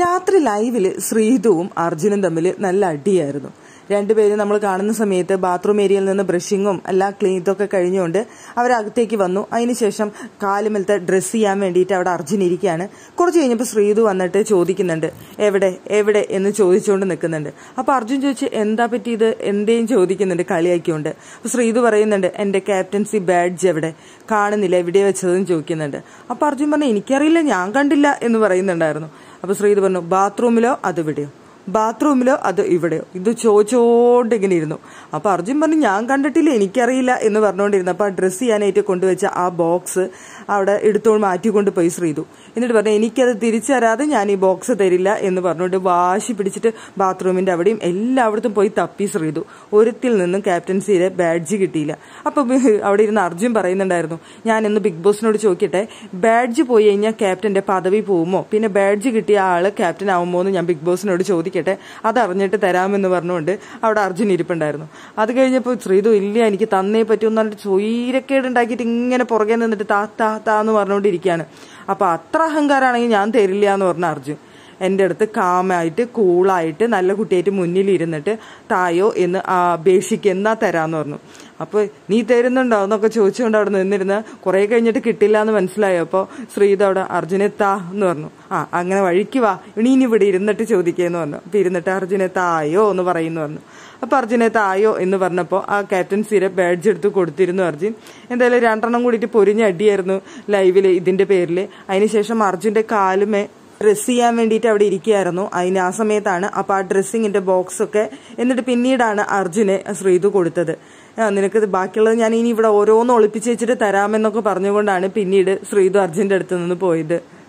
രാത്രി ലൈവില് ശ്രീതുവും അർജുനും തമ്മിൽ നല്ല അടിയായിരുന്നു രണ്ടുപേരും നമ്മൾ കാണുന്ന സമയത്ത് ബാത്റൂം ഏരിയയിൽ നിന്ന് ബ്രഷിങ്ങും എല്ലാം ക്ലീൻ ഇതൊക്കെ കഴിഞ്ഞുകൊണ്ട് അവരകത്തേക്ക് വന്നു അതിനുശേഷം കാലുമലത്തെ ഡ്രസ്സ് ചെയ്യാൻ വേണ്ടിയിട്ട് അവിടെ അർജുൻ ഇരിക്കുകയാണ് കുറച്ച് കഴിഞ്ഞപ്പോൾ ശ്രീതു വന്നിട്ട് ചോദിക്കുന്നുണ്ട് എവിടെ എവിടെ എന്ന് ചോദിച്ചുകൊണ്ട് നിൽക്കുന്നുണ്ട് അപ്പോൾ അർജുൻ ചോദിച്ച് എന്താ പറ്റിയത് എന്തേയും ചോദിക്കുന്നുണ്ട് കളിയാക്കിക്കൊണ്ട് അപ്പോൾ ശ്രീതു പറയുന്നുണ്ട് എൻ്റെ ക്യാപ്റ്റൻസി ബാഡ്ജ് എവിടെ കാണുന്നില്ല എവിടെ വെച്ചതെന്ന് ചോദിക്കുന്നുണ്ട് അപ്പോൾ അർജുൻ പറഞ്ഞു എനിക്കറിയില്ല ഞാൻ കണ്ടില്ല എന്ന് പറയുന്നുണ്ടായിരുന്നു അപ്പോൾ ശ്രീതു പറഞ്ഞു ബാത്റൂമിലോ അത് ഇവിടെയോ ബാത്റൂമിലോ അത് ഇവിടെയോ ഇത് ചോദിച്ചോണ്ട് ഇങ്ങനെ ഇരുന്നു അപ്പൊ അർജുൻ പറഞ്ഞു ഞാൻ കണ്ടിട്ടില്ല എനിക്കറിയില്ല എന്ന് പറഞ്ഞുകൊണ്ടിരുന്നു അപ്പൊ ആ ഡ്രസ്സ് ചെയ്യാനായിട്ട് കൊണ്ടുവച്ച ആ ബോക്സ് അവിടെ എടുത്തോണ്ട് മാറ്റിക്കൊണ്ട് പോയി ശ്രീതു എന്നിട്ട് പറഞ്ഞു എനിക്കത് തിരിച്ചു തരാതെ ഞാൻ ഈ ബോക്സ് തരില്ല എന്ന് പറഞ്ഞുകൊണ്ട് വാശി പിടിച്ചിട്ട് ബാത്റൂമിന്റെ അവിടെയും എല്ലായിടത്തും പോയി തപ്പി ശ്രീതു ഒരുത്തിൽ നിന്നും ക്യാപ്റ്റൻസിയുടെ ബാഡ്ജ് കിട്ടിയില്ല അപ്പൊ അവിടെ ഇരുന്ന് അർജുൻ പറയുന്നുണ്ടായിരുന്നു ഞാൻ ഇന്ന് ബിഗ് ബോസിനോട് ചോദിക്കട്ടെ ബാഡ്ജ് പോയി കഴിഞ്ഞാൽ ക്യാപ്റ്റന്റെ പദവി പോകുമോ പിന്നെ ബാഡ്ജ് കിട്ടിയ ആള് ക്യാപ്റ്റൻ ആവുമോ എന്ന് ഞാൻ ബിഗ് ബോസിനോട് ചോദിക്കട്ടെ അതറിഞ്ഞിട്ട് തരാമെന്ന് പറഞ്ഞുകൊണ്ട് അവിടെ അർജുൻ ഇരിപ്പുണ്ടായിരുന്നു അത് കഴിഞ്ഞപ്പോൾ ശ്രീതു ഇല്ല എനിക്ക് തന്നേ പറ്റുമെന്ന് പറഞ്ഞിട്ട് സ്വൈരക്കേട് ഉണ്ടാക്കിയിട്ട് ഇങ്ങനെ പുറകെ നിന്നിട്ട് താ താ താ എന്ന് പറഞ്ഞുകൊണ്ടിരിക്കുകയാണ് അപ്പൊ അത്ര അഹങ്കാരാണെങ്കിൽ ഞാൻ തരില്ല എന്ന് പറഞ്ഞ അർജുൻ എൻ്റെ അടുത്ത് കാമായിട്ട് കൂളായിട്ട് നല്ല കുട്ടിയായിട്ട് മുന്നിൽ ഇരുന്നിട്ട് തായോ എന്ന് അപേക്ഷിക്കുക എന്നാ തരാന്ന് പറഞ്ഞു അപ്പോൾ നീ തരുന്നുണ്ടോ എന്നൊക്കെ ചോദിച്ചുകൊണ്ട് അവിടെ നിന്നിരുന്ന് കുറേ കഴിഞ്ഞിട്ട് കിട്ടില്ല എന്ന് മനസ്സിലായോ അപ്പോൾ ശ്രീത അവിടെ അർജുനെ താ എന്ന് പറഞ്ഞു ആ അങ്ങനെ വഴിക്ക് വാ ഇനി ഇനി ഇവിടെ ഇരുന്നിട്ട് ചോദിക്കുകയെന്ന് പറഞ്ഞു അപ്പം ഇരുന്നിട്ട് അർജുനെ തായോ എന്ന് പറയുന്നു പറഞ്ഞു അപ്പൊ അർജുനെ തായോ എന്ന് പറഞ്ഞപ്പോൾ ആ ക്യാപ്റ്റൻസിയുടെ ബാഡ്ജ് എടുത്ത് കൊടുത്തിരുന്നു അർജുൻ എന്തായാലും രണ്ടെണ്ണം കൂടിയിട്ട് പൊരിഞ്ഞ അടിയായിരുന്നു ലൈവില് ഇതിന്റെ പേരിൽ അതിനുശേഷം അർജുന്റെ കാലുമേ ഡ്രസ് ചെയ്യാൻ വേണ്ടിയിട്ട് അവിടെ ഇരിക്കുകയായിരുന്നു അതിന് ആ സമയത്താണ് അപ്പോൾ ആ ഡ്രസ്സിങ്ങിന്റെ ബോക്സ് ഒക്കെ എന്നിട്ട് പിന്നീടാണ് അർജുനെ ശ്രീതു കൊടുത്തത് നിനക്ക് ബാക്കിയുള്ളത് ഞാൻ ഇനി ഇവിടെ ഓരോന്ന് ഒളിപ്പിച്ച് വെച്ചിട്ട് തരാമെന്നൊക്കെ പറഞ്ഞുകൊണ്ടാണ് പിന്നീട് ശ്രീതു അർജുന്റെ അടുത്ത് നിന്ന് പോയത്